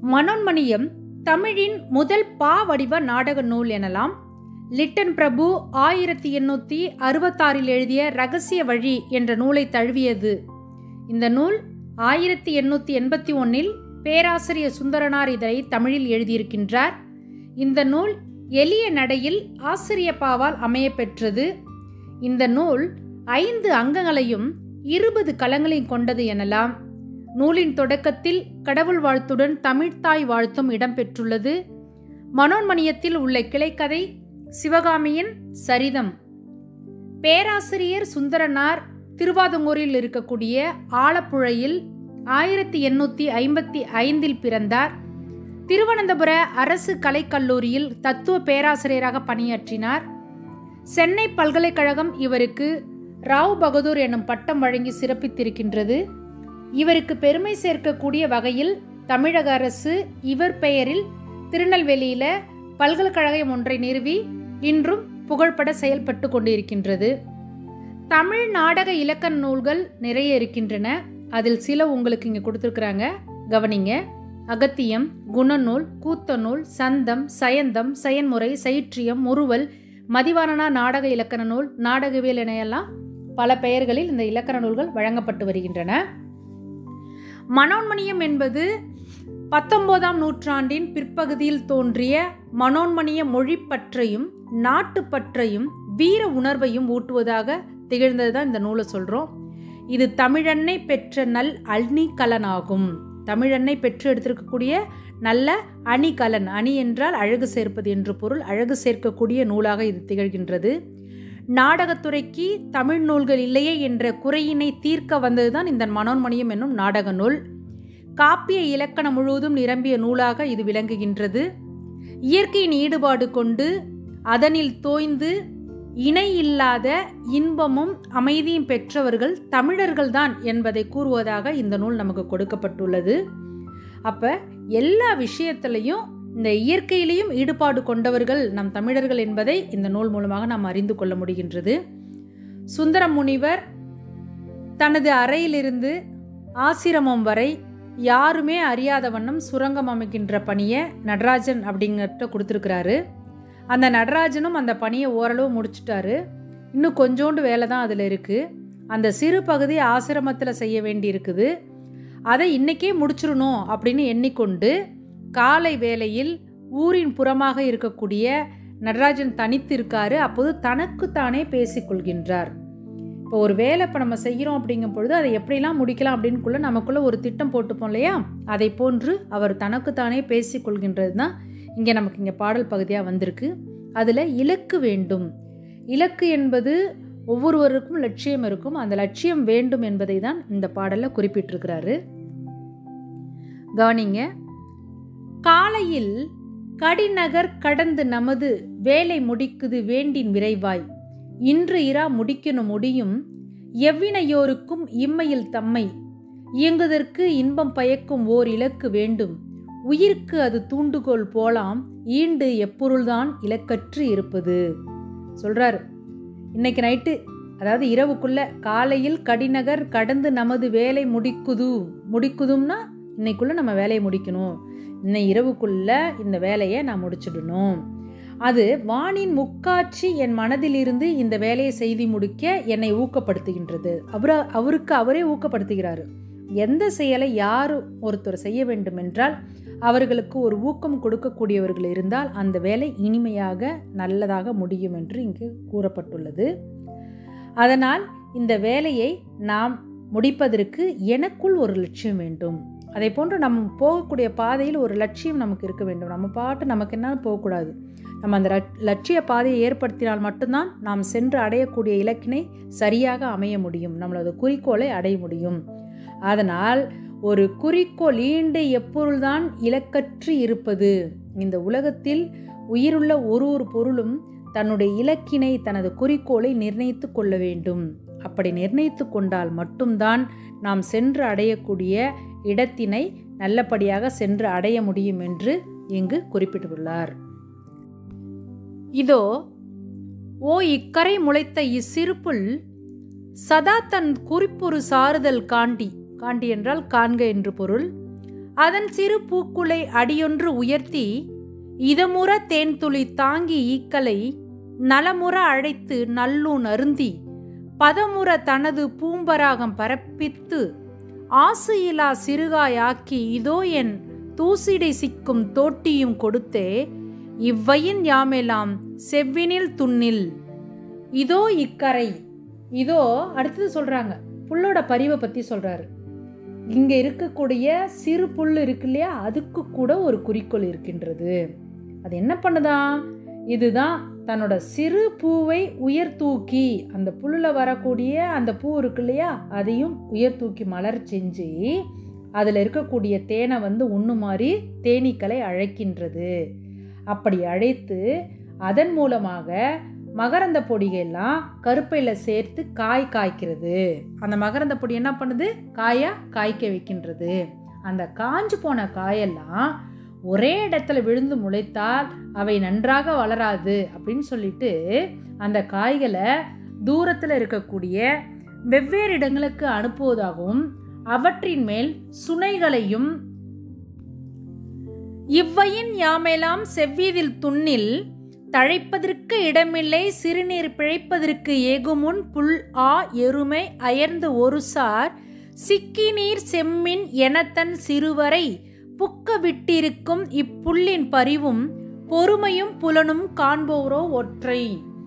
மனோன்மணியம் தமிழின் முதல் பா வடிவ நாடக நூல் எனலாம் லிட்டன் பிரபு ஆயிரத்தி எண்ணூற்றி அறுபத்தாறில் எழுதிய ரகசிய வழி என்ற நூலை தழுவியது இந்த நூல் ஆயிரத்தி எண்ணூற்றி எண்பத்தி ஒன்றில் பேராசிரியர் சுந்தரனார் இதழை தமிழில் எழுதியிருக்கின்றார் இந்த நூல் எளிய நடையில் ஆசிரியப்பாவால் அமையப்பெற்றது இந்த நூல் ஐந்து அங்கங்களையும் இருபது களங்களையும் கொண்டது எனலாம் நூலின் தொடக்கத்தில் கடவுள் வாழ்த்துடன் தமிழ்த்தாய் வாழ்த்தும் இடம்பெற்றுள்ளது மனோன்மணியத்தில் உள்ள கிளைக்கதை சிவகாமியின் சரிதம் பேராசிரியர் சுந்தரனார் திருவாதங்கூரில் இருக்கக்கூடிய ஆலப்புழையில் ஆயிரத்தி எண்ணூற்றி ஐம்பத்தி ஐந்தில் பிறந்தார் திருவனந்தபுர அரசு கலைக்கல்லூரியில் தத்துவ பேராசிரியராக பணியாற்றினார் சென்னை பல்கலைக்கழகம் இவருக்கு ராவ் பகதூர் எனும் பட்டம் வழங்கி சிறப்பித்திருக்கின்றது இவருக்கு பெருமை சேர்க்கக்கூடிய வகையில் தமிழக அரசு இவர் பெயரில் திருநெல்வேலியில பல்கலைக்கழகம் ஒன்றை நிறுவி இன்றும் புகழ்பட செயல்பட்டு கொண்டிருக்கின்றது தமிழ் நாடக இலக்கண நூல்கள் நிறைய இருக்கின்றன அதில் சில உங்களுக்கு இங்கே கொடுத்துருக்குறாங்க கவனிங்க அகத்தியம் குணநூல் கூத்தநூல் சந்தம் சயந்தம் செயன்முறை சயிற்றியம் முறுவல் மதிவாரணா நாடக இலக்கண நூல் நாடகவியல் எனையெல்லாம் பல பெயர்களில் இந்த இலக்கண நூல்கள் வழங்கப்பட்டு வருகின்றன மனோன்மணியம் என்பது பத்தொன்பதாம் நூற்றாண்டின் பிற்பகுதியில் தோன்றிய மனோன்மணிய மொழிப்பற்றையும் நாட்டுப்பற்றையும் வீர உணர்வையும் ஊட்டுவதாக திகழ்ந்தது தான் இந்த நூலை சொல்கிறோம் இது தமிழன்னை பெற்ற நல் அணிகலனாகும் தமிழன்னை பெற்று எடுத்திருக்கக்கூடிய நல்ல அணிகலன் அணி என்றால் அழகு சேர்ப்பது என்று பொருள் அழகு சேர்க்கக்கூடிய நூலாக இது திகழ்கின்றது நாடகத்துறைக்கு தமிழ் நூல்கள் இல்லையே என்ற குறையினை தீர்க்க வந்ததுதான் இந்த மனோன்மணியம் என்னும் நாடக நூல் காப்பிய இலக்கணம் முழுவதும் நிரம்பிய நூலாக இது விளங்குகின்றது இயற்கையின் ஈடுபாடு கொண்டு அதனில் தோய்ந்து இணை இல்லாத இன்பமும் அமைதியும் பெற்றவர்கள் தமிழர்கள்தான் என்பதை கூறுவதாக இந்த நூல் நமக்கு கொடுக்கப்பட்டுள்ளது அப்போ எல்லா விஷயத்திலையும் இந்த இயற்கையிலையும் ஈடுபாடு கொண்டவர்கள் நம் தமிழர்கள் என்பதை இந்த நூல் மூலமாக நாம் அறிந்து கொள்ள முடிகின்றது சுந்தர முனிவர் தனது அறையிலிருந்து ஆசிரமம் வரை யாருமே அறியாத வண்ணம் சுரங்கம் அமைக்கின்ற பணியை நடராஜன் அப்படிங்கிறத கொடுத்துருக்கிறாரு அந்த நடராஜனும் அந்த பணியை ஓரளவு முடிச்சிட்டாரு இன்னும் கொஞ்சோண்டு வேலை தான் அதில் இருக்குது அந்த சிறு பகுதி ஆசிரமத்தில் செய்ய வேண்டி இருக்குது அதை இன்றைக்கே முடிச்சிடணும் அப்படின்னு எண்ணிக்கொண்டு காலை வேளையில் ஊரின் புறமாக இருக்கக்கூடிய நடராஜன் தனித்து இருக்காரு அப்போது தனக்குத்தானே பேசிக்கொள்கின்றார் இப்போ ஒரு வேலை இப்போ நம்ம செய்கிறோம் அப்படிங்கும் பொழுது அதை எப்படிலாம் முடிக்கலாம் அப்படின்னுக்குள்ள நமக்குள்ள ஒரு திட்டம் போட்டுப்போம் இல்லையா அதை போன்று அவர் தனக்குத்தானே பேசிக்கொள்கின்றது தான் இங்கே நமக்கு இங்கே பாடல் பகுதியாக வந்திருக்கு அதில் இலக்கு வேண்டும் இலக்கு என்பது ஒவ்வொருவருக்கும் லட்சியம் இருக்கும் அந்த லட்சியம் வேண்டும் என்பதை தான் இந்த பாடலில் குறிப்பிட்டிருக்கிறாரு கவனிங்க காலையில் கடிநகர் கடந்து நமது வேலை முடிக்குது வேண்டின் விரைவாய் இன்று இரா முடிக்கணும் முடியும் எவ்வினையோருக்கும் இம்மையில் தம்மை இயங்குதற்கு இன்பம் பயக்கும் ஓர் இலக்கு வேண்டும் உயிர்க்கு அது தூண்டுகோல் போலாம் ஈண்டு எப்பொருள்தான் இலக்கற்று இருப்பது சொல்றாரு இன்னைக்கு நைட்டு அதாவது இரவுக்குள்ள காலையில் கடிநகர் கடந்து நமது வேலை முடிக்குது முடிக்குதும்னா இன்னைக்குள்ள நம்ம வேலையை முடிக்கணும் இன்னை இரவுக்குள்ள இந்த வேலையை நான் முடிச்சிடணும் அது வானின் முக்காட்சி என் மனதிலிருந்து இந்த வேலையை செய்து முடிக்க என்னை ஊக்கப்படுத்துகின்றது அவர் அவருக்கு அவரே ஊக்கப்படுத்துகிறாரு எந்த செயலை யார் ஒருத்தர் செய்ய வேண்டும் என்றால் அவர்களுக்கு ஒரு ஊக்கம் கொடுக்கக்கூடியவர்கள் இருந்தால் அந்த வேலை இனிமையாக நல்லதாக முடியும் என்று இங்கு கூறப்பட்டுள்ளது அதனால் இந்த வேலையை நாம் முடிப்பதற்கு எனக்குள் ஒரு லட்சியம் வேண்டும் அதே போன்று நம்ம போகக்கூடிய பாதையில் ஒரு லட்சியம் நமக்கு இருக்க வேண்டும் நம்ம பாட்டு நமக்கு என்ன போகக்கூடாது நம்ம அந்த லட்சிய பாதையை ஏற்படுத்தினால் மட்டும்தான் நாம் சென்று அடையக்கூடிய இலக்கினை சரியாக அமைய முடியும் நம்மளது குறிக்கோளை அடைய முடியும் அதனால் ஒரு குறிக்கோள் ஈண்டு எப்பொருள்தான் இலக்கற்று இருப்பது இந்த உலகத்தில் உயிருள்ள ஒரு ஒரு பொருளும் தன்னுடைய இலக்கினை தனது குறிக்கோளை நிர்ணயித்து கொள்ள வேண்டும் அப்படி நிர்ணயித்து கொண்டால் மட்டும்தான் நாம் சென்று அடையக்கூடிய இடத்தினை நல்லபடியாக சென்று அடைய முடியும் என்று இங்கு குறிப்பிட்டுள்ளார் இதோ ஓ இக்கரை முளைத்த இச்சிறுப்புள் சதா தன் குறிப்பொரு சாறுதல் காண்டி காண்டி என்றால் காண்க என்று பொருள் அதன் சிறு பூக்குலை அடியொன்று உயர்த்தி இதமுற தேன்துளி தாங்கி ஈக்களை நலமுற அழைத்து நல்லூன் அருந்தி பதமுற தனது பூம்பராகம் பரப்பித்து ஆசையிலா சிறுகாயாக்கி இதோ என் தூசிடை சிக்கும் தோட்டியும் கொடுத்தே இவ்வையின் யாமெல்லாம் செவ்வினில் துண்ணில் இதோ இக்கரை இதோ அடுத்தது சொல்றாங்க புல்லோட பரிவை பத்தி சொல்றாரு இங்க இருக்கக்கூடிய சிறு புல் இருக்கு இல்லையா அதுக்கு கூட ஒரு குறிக்கோள் இருக்கின்றது அது என்ன பண்ணுதான் இதுதான் தன்னோட சிறு பூவை உயர் தூக்கி அந்த புல்லில் வரக்கூடிய அந்த பூ இருக்கு இல்லையா அதையும் உயர் தூக்கி மலர் செஞ்சு அதில் இருக்கக்கூடிய தேனை வந்து உண்ணு மாதிரி தேனீக்களை அழைக்கின்றது அப்படி அழைத்து அதன் மூலமாக மகரந்த பொடிகள்லாம் கருப்பையில் சேர்த்து காய் காய்க்கிறது அந்த மகரந்த பொடி என்ன பண்ணுது காயா காய்க்க வைக்கின்றது அந்த காஞ்சு போன காயெல்லாம் ஒரே இடத்துல விழுந்து முளைத்தால் அவை நன்றாக வளராது அப்படின்னு சொல்லிட்டு அந்த காய்களை தூரத்தில் இருக்கக்கூடிய வெவ்வேறு இடங்களுக்கு அனுப்புவதாகவும் அவற்றின் மேல் சுனைகளையும் இவ்வையின் யாமெல்லாம் செவ்வியதில் துண்ணில் தழைப்பதற்கு இடமில்லை சிறுநீர் பிழைப்பதற்கு ஏகுமுன் புல் ஆ எருமை அயர்ந்து ஒருசார் சிக்கி நீர் செம்மின் எனத்தன் சிறுவரை புக்க விட்டிருக்கும் இப்புல்லின் பரிவும் பொறுமையும் புலனும் காண்போரோ ஒற்றை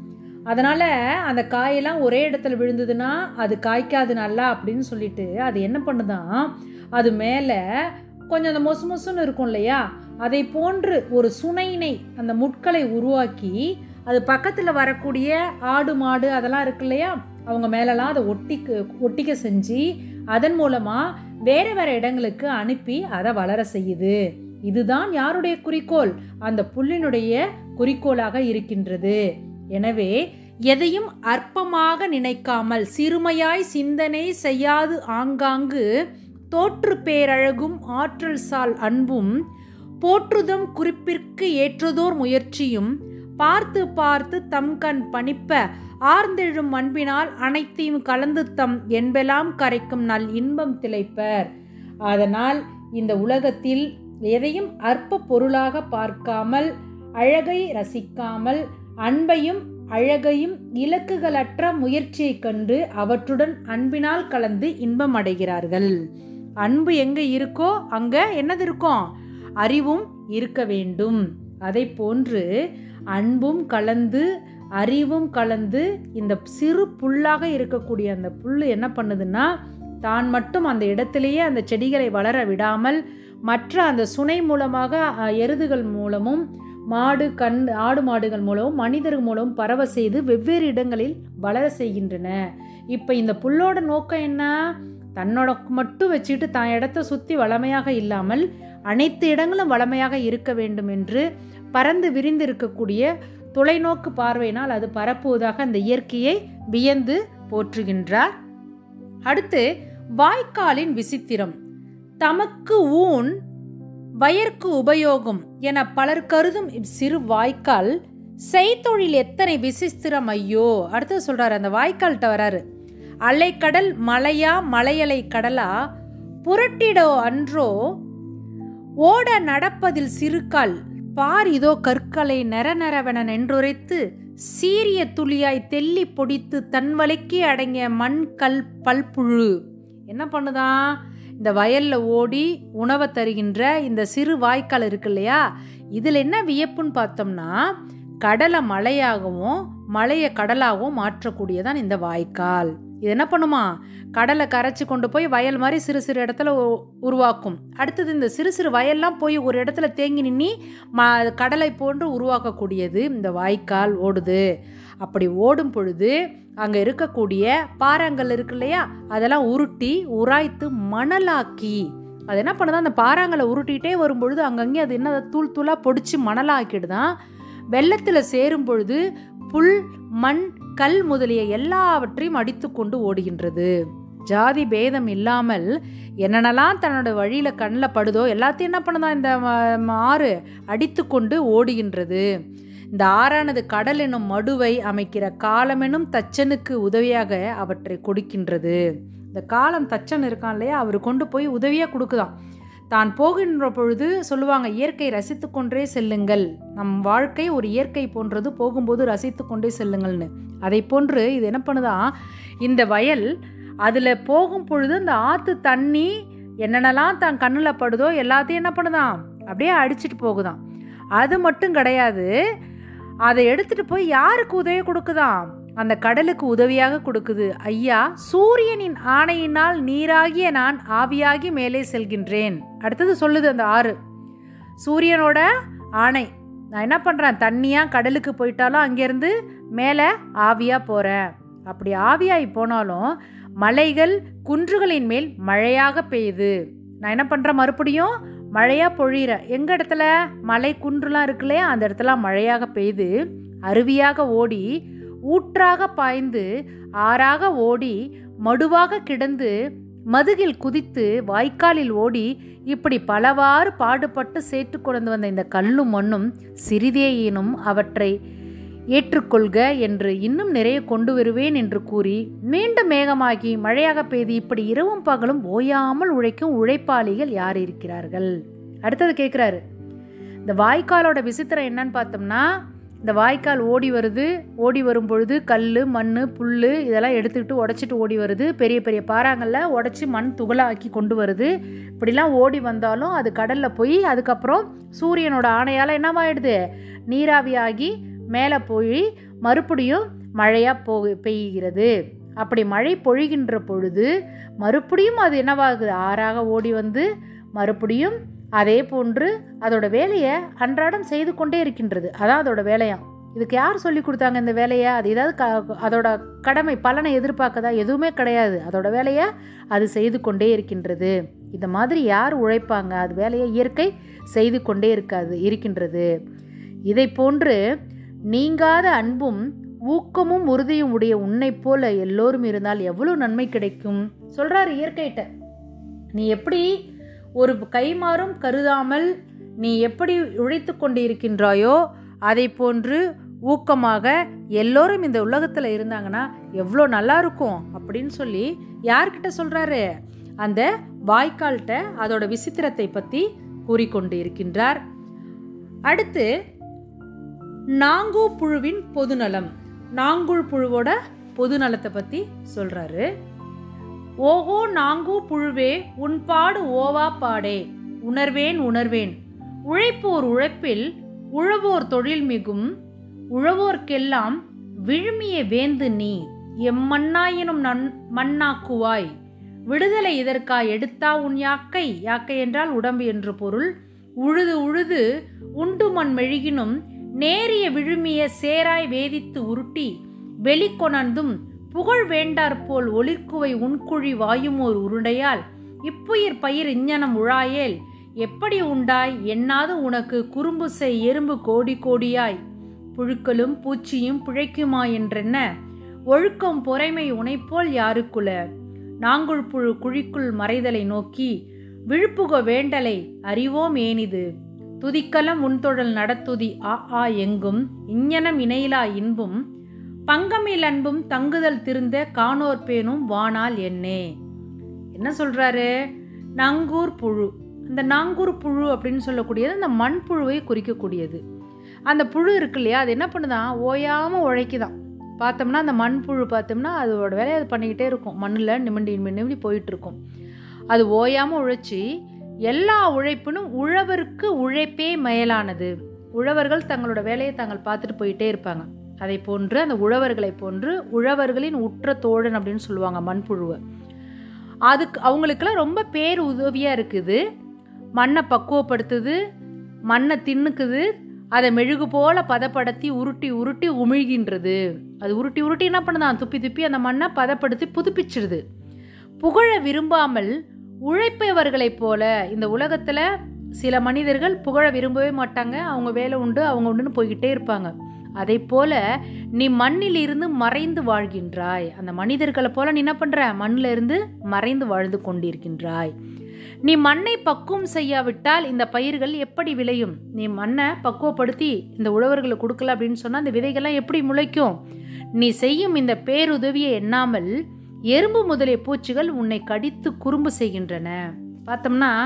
அதனால் அந்த காயெல்லாம் ஒரே இடத்துல விழுந்ததுன்னா அது காய்க்காது நல்லா அப்படின்னு சொல்லிட்டு அது என்ன பண்ணுதான் அது மேலே கொஞ்சம் அந்த மொசு மொசுன்னு இருக்கும் இல்லையா அதை போன்று ஒரு சுனையினை அந்த முட்களை உருவாக்கி அது பக்கத்தில் வரக்கூடிய ஆடு மாடு அதெல்லாம் இருக்கு இல்லையா அவங்க மேலெல்லாம் அதை ஒட்டிக்க ஒட்டிக்க செஞ்சு அதன் மூலமாக வேறு வேறு இடங்களுக்கு அனுப்பி அதை வளர செய்யுது இதுதான் யாருடைய குறிக்கோள் அந்த புல்லினுடைய குறிக்கோளாக இருக்கின்றது எனவே எதையும் அற்பமாக நினைக்காமல் சிறுமையாய் சிந்தனை செய்யாது ஆங்காங்கு தோற்று பேரழகும் ஆற்றல் சால் அன்பும் போற்றுதும் குறிப்பிற்கு ஏற்றதோர் முயற்சியும் பார்த்து பார்த்து தம் கண் பணிப்ப ஆர்ந்தெழும் அன்பினால் அனைத்தையும் கலந்து தம் என்பெல்லாம் கரைக்கும் நல் இன்பம் திளைப்பர் அதனால் இந்த உலகத்தில் எதையும் அற்ப பொருளாக பார்க்காமல் அழகை ரசிக்காமல் அன்பையும் அழகையும் இலக்குகளற்ற முயற்சியைக் கண்டு அவற்றுடன் அன்பினால் கலந்து இன்பம் அடைகிறார்கள் அன்பு எங்க இருக்கோ அங்க என்னது இருக்கும் அறிவும் இருக்க வேண்டும் அதை போன்று அன்பும் கலந்து அறிவும் கலந்து இந்த சிறு புல்லாக இருக்கக்கூடிய அந்த புல் என்ன பண்ணுதுன்னா தான் மட்டும் அந்த இடத்திலேயே அந்த செடிகளை வளர விடாமல் மற்ற அந்த சுனை மூலமாக அஹ், எருதுகள் மூலமும் மாடு கண் ஆடு மாடுகள் மூலமும் மனிதர்கள் மூலமும் பரவ செய்து வெவ்வேறு இடங்களில் வளர செய்கின்றன இப்போ இந்த புல்லோட நோக்கம் என்ன தன்னோட மட்டும் வச்சுட்டு தான் இடத்த சுற்றி வளமையாக இல்லாமல் அனைத்து இடங்களும் வளமையாக இருக்க வேண்டும் என்று பறந்து விரிந்து இருக்கக்கூடிய தொலைநோக்கு பார்வையினால் அது பரப்புவதாக அந்த இயற்கையை வியந்து போற்றுகின்றார் அடுத்து வாய்க்காலின் விசித்திரம் தமக்கு ஊன் வயர்க்கு உபயோகம் என பலர் கருதும் இச்சிறு வாய்க்கால் செய்தொழில் எத்தனை விசித்திரம் ஐயோ அடுத்து சொல்றாரு அந்த வாய்க்கால்கிட்ட வராரு அலைக்கடல் மலையா மலையலை கடலா புரட்டிடோ அன்றோ ஓட நடப்பதில் சிறுகால் பார் இதோ கற்களை நெர நெரவென நின்றுரைத்து சீரிய துளியாய் தெள்ளி பொடித்து தன் வலைக்கு அடங்கிய மண் கல் பல்புழு என்ன பண்ணுதான் இந்த வயல்ல ஓடி உணவை தருகின்ற இந்த சிறு வாய்க்கால் இருக்கு இல்லையா இதில் என்ன வியப்புன்னு பார்த்தோம்னா கடலை மலையாகவும் மலையை கடலாகவும் மாற்றக்கூடியதான் இந்த வாய்க்கால் இது என்ன பண்ணுமா கடலை கரைச்சி கொண்டு போய் வயல் மாதிரி சிறு சிறு இடத்துல உ- உருவாக்கும் அடுத்தது இந்த சிறு சிறு வயல்லாம் போய் ஒரு இடத்துல தேங்கி நின்னி ம கடலை போன்று உருவாக்கக்கூடியது இந்த வாய்க்கால் ஓடுது அப்படி ஓடும் பொழுது அங்கே இருக்கக்கூடிய பாறாங்கல் இருக்கு இல்லையா அதெல்லாம் உருட்டி உராய்த்து மணலாக்கி அது என்ன பண்ணுதா அந்த பாறாங்கலை உருட்டிகிட்டே வரும்பொழுது அங்கங்கே அது என்ன தூள் தூளாக பொடிச்சு மணலாக்கிடுதான் வெள்ளத்தில் சேரும் பொழுது புல் மண் கல் முதலிய எல்லாவற்றையும் அடித்து கொண்டு ஓடுகின்றது ஜாதி பேதம் இல்லாமல் என்னென்னலாம் தன்னோட வழியில் கண்ணில் படுதோ எல்லாத்தையும் என்ன பண்ணுதான் இந்த ம- ம- ஆறு அடித்து கொண்டு ஓடுகின்றது இந்த ஆறானது கடல் எனும் மடுவை அமைக்கிற காலமெனும் தச்சனுக்கு உதவியாக அவற்றை கொடுக்கின்றது இந்த காலம் தச்சன் இருக்கான் இல்லையா அவர் கொண்டு போய் உதவியாக கொடுக்குதாம் தான் போகின்ற பொழுது சொல்லுவாங்க இயற்கை ரசித்து கொண்டே செல்லுங்கள் நம் வாழ்க்கை ஒரு இயற்கை போன்றது போகும்போது ரசித்து கொண்டே செல்லுங்கள்னு அதை போன்று இது என்ன பண்ணுதான் இந்த வயல் அதில் போகும் பொழுது அந்த ஆற்று தண்ணி என்னென்னலாம் தான் கண்ணில் படுதோ எல்லாத்தையும் என்ன பண்ணுதான் அப்படியே அடிச்சிட்டு போகுதாம் அது மட்டும் கிடையாது அதை எடுத்துகிட்டு போய் யாருக்கு உதவி கொடுக்குதாம் அந்த கடலுக்கு உதவியாக கொடுக்குது ஐயா சூரியனின் ஆணையினால் நீராகிய நான் ஆவியாகி மேலே செல்கின்றேன் அடுத்தது சொல்லுது அந்த ஆறு சூரியனோட ஆணை நான் என்ன பண்ணுறேன் தண்ணியாக கடலுக்கு போயிட்டாலும் அங்கேருந்து மேலே ஆவியாக போகிறேன் அப்படி ஆவியாகி போனாலும் மலைகள் குன்றுகளின் மேல் மழையாக பெய்யுது நான் என்ன பண்ணுறேன் மறுபடியும் மழையாக பொழியிறேன் எங்கள் இடத்துல மலை குன்றுலாம் இருக்கு இல்லையா அந்த இடத்துல மழையாக பெய்து அருவியாக ஓடி ஊற்றாக பாய்ந்து ஆறாக ஓடி மடுவாக கிடந்து மதுகில் குதித்து வாய்க்காலில் ஓடி இப்படி பலவாறு பாடுபட்டு சேர்த்து கொண்டு வந்த இந்த கல்லும் மண்ணும் சிறிதேயினும் அவற்றை ஏற்றுக்கொள்க என்று இன்னும் நிறைய கொண்டு வருவேன் என்று கூறி மீண்டும் மேகமாகி மழையாக பெய்து இப்படி இரவும் பகலும் ஓயாமல் உழைக்கும் உழைப்பாளிகள் யார் இருக்கிறார்கள் அடுத்தது கேட்குறாரு இந்த வாய்க்காலோட விசித்திரம் என்னன்னு பார்த்தோம்னா இந்த வாய்க்கால் ஓடி வருது ஓடி வரும் பொழுது கல் மண் புல் இதெல்லாம் எடுத்துக்கிட்டு உடச்சிட்டு ஓடி வருது பெரிய பெரிய பாறாங்கல்ல உடச்சி மண் துகளாக்கி கொண்டு வருது இப்படிலாம் ஓடி வந்தாலும் அது கடலில் போய் அதுக்கப்புறம் சூரியனோட ஆணையால் என்னவாயிடுது நீராவியாகி மேலே போய் மறுபடியும் மழையாக போ பெய்கிறது அப்படி மழை பொழிகின்ற பொழுது மறுபடியும் அது என்னவாகுது ஆறாக ஓடி வந்து மறுபடியும் அதே போன்று அதோட வேலையை அன்றாடம் செய்து கொண்டே இருக்கின்றது அதான் அதோட வேலையாம் இதுக்கு யார் சொல்லி கொடுத்தாங்க இந்த வேலையை அது ஏதாவது க அதோட கடமை பலனை எதிர்பார்க்கதா எதுவுமே கிடையாது அதோட வேலையை அது செய்து கொண்டே இருக்கின்றது இந்த மாதிரி யார் உழைப்பாங்க அது வேலையை இயற்கை செய்து கொண்டே இருக்காது இருக்கின்றது இதை போன்று நீங்காத அன்பும் ஊக்கமும் உறுதியும் உடைய உன்னை போல எல்லோரும் இருந்தால் எவ்வளோ நன்மை கிடைக்கும் சொல்கிறாரு இயற்கைகிட்ட நீ எப்படி ஒரு கைமாறும் கருதாமல் நீ எப்படி உழைத்து கொண்டு இருக்கின்றாயோ அதை போன்று ஊக்கமாக எல்லோரும் இந்த உலகத்தில் இருந்தாங்கன்னா எவ்வளோ நல்லா இருக்கும் அப்படின்னு சொல்லி யார்கிட்ட சொல்கிறாரு அந்த வாய்க்கால்கிட்ட அதோட விசித்திரத்தை பற்றி கூறிக்கொண்டு இருக்கின்றார் அடுத்து நாங்கூ புழுவின் பொதுநலம் நாங்குள் புழுவோட பொதுநலத்தை பற்றி சொல்கிறாரு ஓஹோ நாங்கூ புழுவே உன்பாடு ஓவா பாடே உணர்வேன் உணர்வேன் உழைப்போர் உழைப்பில் உழவோர் தொழில் மிகும் உழவோர்க்கெல்லாம் விழுமிய வேந்து நீ எம்மண்ணாயினும் நன் மண்ணாக்குவாய் விடுதலை இதற்கா எடுத்தா உன் யாக்கை யாக்கை என்றால் உடம்பு என்று பொருள் உழுது உழுது உண்டு மண் மெழுகினும் நேரிய விழுமிய சேராய் வேதித்து உருட்டி வெளிக்கொணர்ந்தும் புகழ் வேண்டாற்போல் ஒளிர்க்குவை உன்குழி வாயுமோர் உருண்டையால் இப்புயிர் பயிர் இஞ்ஞனம் உழாயேல் எப்படி உண்டாய் எண்ணாது உனக்கு குறும்பு செய் எறும்பு கோடி கோடியாய் புழுக்களும் பூச்சியும் பிழைக்குமா என்றென்ன ஒழுக்கம் பொறைமை உனைப்போல் யாருக்குல நாங்குள் புழு குழிக்குள் மறைதலை நோக்கி விழுப்புக வேண்டலை அறிவோம் ஏனிது துதிக்கலம் உன்தொழல் நடத்துதி ஆ ஆ எங்கும் இஞ்ஞனம் இணையிலா இன்பும் பங்கமில் அன்பும் தங்குதல் திருந்த காணோர் பேணும் வானால் என்னே என்ன சொல்றாரு நங்கூர் புழு இந்த நாங்கூர் புழு அப்படின்னு சொல்லக்கூடியது அந்த மண் புழுவை குறிக்கக்கூடியது அந்த புழு இருக்கு இல்லையா அது என்ன பண்ணுதான் ஓயாமல் உழைக்குதான் பார்த்தோம்னா அந்த மண் புழு பார்த்தோம்னா அதோட வேலையை அது பண்ணிக்கிட்டே இருக்கும் மண்ணில் நிமிண்டி நிமிண்டி போயிட்டு இருக்கும் அது ஓயாமல் உழைச்சி எல்லா உழைப்பினும் உழவருக்கு உழைப்பே மேலானது உழவர்கள் தங்களோட வேலையை தாங்கள் பார்த்துட்டு போயிட்டே இருப்பாங்க அதை போன்று அந்த உழவர்களை போன்று உழவர்களின் உற்ற தோழன் அப்படின்னு சொல்லுவாங்க மண்புழுவை அதுக்கு அவங்களுக்கெல்லாம் ரொம்ப பேர் உதவியாக இருக்குது மண்ணை பக்குவப்படுத்துது மண்ணை தின்னுக்குது அதை மெழுகு போல பதப்படுத்தி உருட்டி உருட்டி உமிழ்கின்றது அது உருட்டி உருட்டி என்ன பண்ணுதான் துப்பி துப்பி அந்த மண்ணை பதப்படுத்தி புதுப்பிச்சிடுது புகழ விரும்பாமல் உழைப்பவர்களைப் போல இந்த உலகத்தில் சில மனிதர்கள் புகழ விரும்பவே மாட்டாங்க அவங்க வேலை உண்டு அவங்க உண்டுன்னு போய்கிட்டே இருப்பாங்க அதை போல நீ மண்ணில் இருந்து மறைந்து வாழ்கின்றாய் அந்த மனிதர்களை போல நீ என்ன பண்ற மண்ணில் இருந்து மறைந்து வாழ்ந்து கொண்டிருக்கின்றாய் நீ மண்ணை பக்குவம் செய்யாவிட்டால் இந்த பயிர்கள் எப்படி விளையும் நீ மண்ணை பக்குவப்படுத்தி இந்த உழவர்களுக்கு கொடுக்கல அப்படின்னு சொன்னால் அந்த விதைகள்லாம் எப்படி முளைக்கும் நீ செய்யும் இந்த பேருதவியை எண்ணாமல் எறும்பு முதலிய பூச்சிகள் உன்னை கடித்து குறும்பு செய்கின்றன பார்த்தோம்னா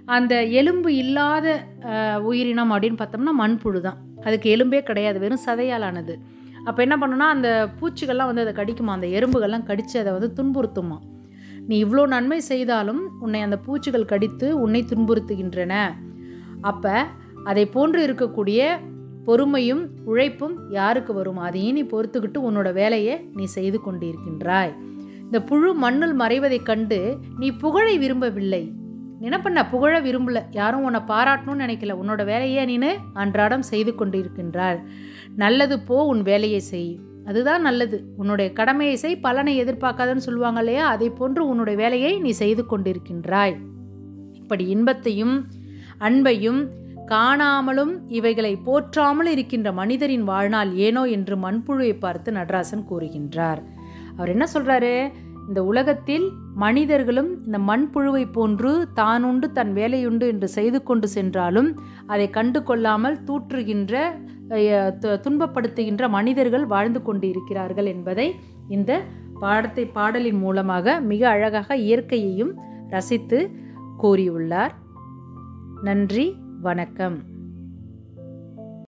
அந்த எலும்பு இல்லாத அஹ், உயிரினம் அப்படின்னு பார்த்தோம்னா மண்புழு தான் அதுக்கு எலும்பே கிடையாது வெறும் சதையாலானது அப்போ என்ன பண்ணுன்னா அந்த பூச்சிகள்லாம் வந்து அதை கடிக்குமா அந்த எறும்புகள்லாம் கடித்து அதை வந்து துன்புறுத்துமா நீ இவ்வளோ நன்மை செய்தாலும் உன்னை அந்த பூச்சிகள் கடித்து உன்னை துன்புறுத்துகின்றன அப்போ அதை போன்று இருக்கக்கூடிய பொறுமையும் உழைப்பும் யாருக்கு வரும் அதையும் நீ பொறுத்துக்கிட்டு உன்னோட வேலையை நீ செய்து கொண்டிருக்கின்றாய் இந்த புழு மண்ணில் மறைவதைக் கண்டு நீ புகழை விரும்பவில்லை நீ என்ன பண்ண புகழ விரும்பல யாரும் உன்னை பாராட்டணும்னு நினைக்கல உன்னோட வேலையை நீனு அன்றாடம் செய்து கொண்டிருக்கின்றாய் நல்லது போ உன் வேலையை செய் அதுதான் நல்லது உன்னுடைய கடமையை செய் பலனை எதிர்பார்க்காதன்னு சொல்லுவாங்க இல்லையா அதை போன்று உன்னுடைய வேலையை நீ செய்து கொண்டிருக்கின்றாய் இப்படி இன்பத்தையும் அன்பையும் காணாமலும் இவைகளை போற்றாமல் இருக்கின்ற மனிதரின் வாழ்நாள் ஏனோ என்று மண்புழுவை பார்த்து நடராசன் கூறுகின்றார் அவர் என்ன சொல்றாரு இந்த உலகத்தில் மனிதர்களும் இந்த மண்புழுவை போன்று தானுண்டு தன் வேலையுண்டு என்று செய்து கொண்டு சென்றாலும் அதை கண்டு கொள்ளாமல் தூற்றுகின்ற அஹ், து- துன்பப்படுத்துகின்ற மனிதர்கள் வாழ்ந்து கொண்டு இருக்கிறார்கள் என்பதை இந்த பாடத்தை பாடலின் மூலமாக மிக அழகாக இயற்கையையும் ரசித்து கூறியுள்ளார் நன்றி வணக்கம்